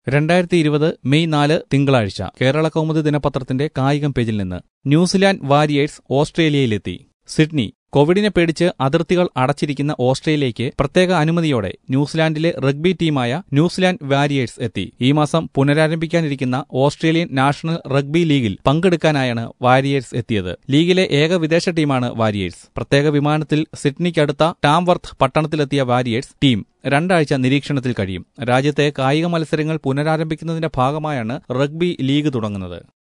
രണ്ടായിരത്തി ഇരുപത് മെയ് നാല് തിങ്കളാഴ്ച കേരള കൗമുദി ദിനപത്രത്തിന്റെ കായികം പേജിൽ നിന്ന് ന്യൂസിലാൻഡ് വാരിയേഴ്സ് ഓസ്ട്രേലിയയിലെത്തി സിഡ്നി കോവിഡിനെ പേടിച്ച് അതിർത്തികൾ അടച്ചിരിക്കുന്ന ഓസ്ട്രേലിയയ്ക്ക് പ്രത്യേക അനുമതിയോടെ ന്യൂസിലാൻഡിലെ റഗ്ബി ടീമായ ന്യൂസിലാൻഡ് വാരിയേഴ്സ് എത്തി ഈ മാസം പുനരാരംഭിക്കാനിരിക്കുന്ന ഓസ്ട്രേലിയൻ നാഷണൽ റഗ്ബി ലീഗിൽ പങ്കെടുക്കാനായാണ് വാരിയേഴ്സ് എത്തിയത് ലീഗിലെ ഏക വിദേശ ടീമാണ് വാരിയേഴ്സ് പ്രത്യേക വിമാനത്തിൽ സിഡ്നിക്കടുത്ത ടാംവർത്ത് പട്ടണത്തിലെത്തിയ വാരിയേഴ്സ് ടീം രണ്ടാഴ്ച നിരീക്ഷണത്തിൽ കഴിയും രാജ്യത്തെ കായിക മത്സരങ്ങൾ പുനരാരംഭിക്കുന്നതിന്റെ ഭാഗമായാണ് റഗ്ബി ലീഗ് തുടങ്ങുന്നത്